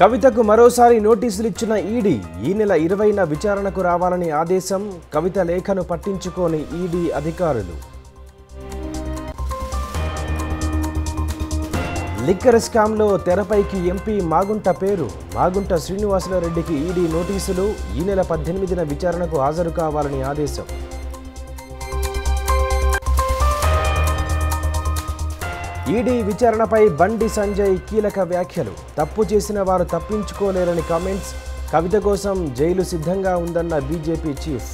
కవితకు మరోసారి నోటీసులు ఇచ్చిన ఈడీ ఈ నెల ఇరవైన విచారణకు రావాలని ఆదేశం కవిత లేఖను పట్టించుకోని ఈడీ అధికారులు లిక్కర్ స్కామ్లో తెరపైకి ఎంపీ మాగుంట పేరు మాగుంట శ్రీనివాసులరెడ్డికి ఈడీ నోటీసులు ఈ నెల పద్దెనిమిదిన విచారణకు హాజరు కావాలని ఆదేశం ఈడీ విచారణపై బండి సంజయ్ కీలక వ్యాఖ్యలు తప్పు చేసిన వారు తప్పించుకోలేరని కామెంట్స్ కవిత కోసం జైలు సిద్ధంగా ఉందన్న బీజేపీ చీఫ్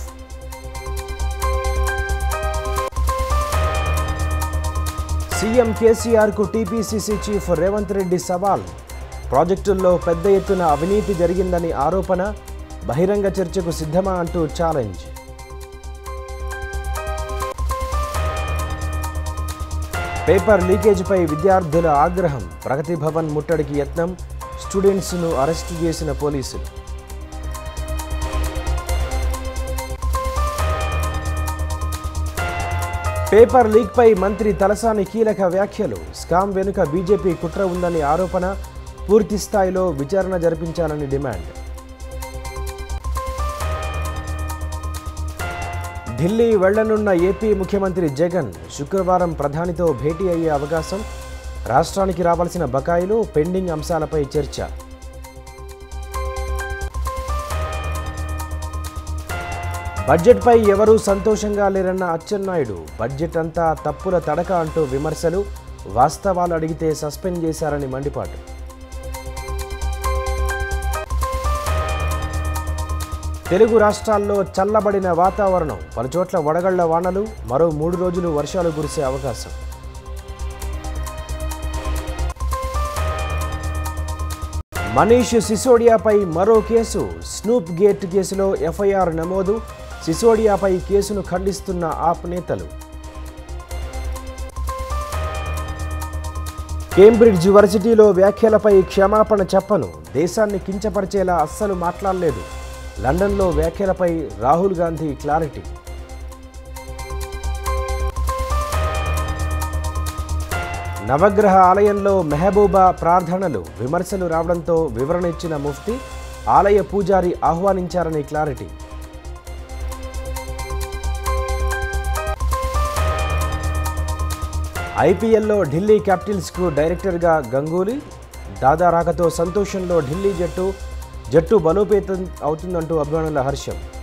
సీఎం కేసీఆర్కు టీపీసీసీ చీఫ్ రేవంత్ రెడ్డి సవాల్ ప్రాజెక్టుల్లో పెద్ద ఎత్తున అవినీతి జరిగిందని ఆరోపణ బహిరంగ చర్చకు సిద్ధమా అంటూ ఛాలెంజ్ పేపర్ లీకేజీపై విద్యార్థుల ఆగ్రహం ప్రగతి భవన్ ముట్టడికి యత్నం స్టూడెంట్స్ను అరెస్టు చేసిన పోలీసులు పేపర్ లీక్పై మంత్రి తలసాని కీలక వ్యాఖ్యలు స్కామ్ వెనుక బీజేపీ కుట్ర ఉందని ఆరోపణ పూర్తి స్థాయిలో విచారణ జరిపించాలని డిమాండ్ ఢిల్లీ వెళ్లనున్న ఏపీ ముఖ్యమంత్రి జగన్ శుక్రవారం ప్రధానితో భేటీ అయ్యే అవకాశం రాష్ట్రానికి రావాల్సిన బకాయిలు పెండింగ్ అంశాలపై చర్చ బడ్జెట్పై ఎవరూ సంతోషంగా లేరన్న అచ్చెన్నాయుడు బడ్జెట్ అంతా తప్పుల తడక అంటూ విమర్శలు వాస్తవాలు అడిగితే సస్పెండ్ చేశారని మండిపాటు తెలుగు రాష్ట్రాల్లో చల్లబడిన వాతావరణం పలుచోట్ల వడగళ్ల వానలు మరో మూడు రోజులు వర్షాలు కురిసే అవకాశం మనీష్ సిసోడియాపై మరో కేసు స్నూప్ గేట్ కేసులో ఎఫ్ఐఆర్ నమోదు సిసోడియాపై కేసును ఖండిస్తున్న ఆప్ నేతలు కేంబ్రిడ్జ్ వర్సిటీలో వ్యాఖ్యలపై క్షమాపణ చెప్పను దేశాన్ని కించపరిచేలా అస్సలు మాట్లాడలేదు లండన్లో వ్యాఖ్యలపై రాహుల్ గాంధీ క్లారిటీ నవగ్రహ ఆలయంలో మెహబూబా ప్రార్థనలు విమర్శలు రావడంతో వివరణ ఇచ్చిన ముఫ్తీ ఆలయ పూజారి ఆహ్వానించారని క్లారిటీ ఐపీఎల్లో ఢిల్లీ క్యాపిటల్స్కు డైరెక్టర్గా గంగూలీ దాదా రాకతో సంతోషంలో ఢిల్లీ జట్టు జట్టు బలోపేతం అవుతుందంటూ అభిమానుల హర్షం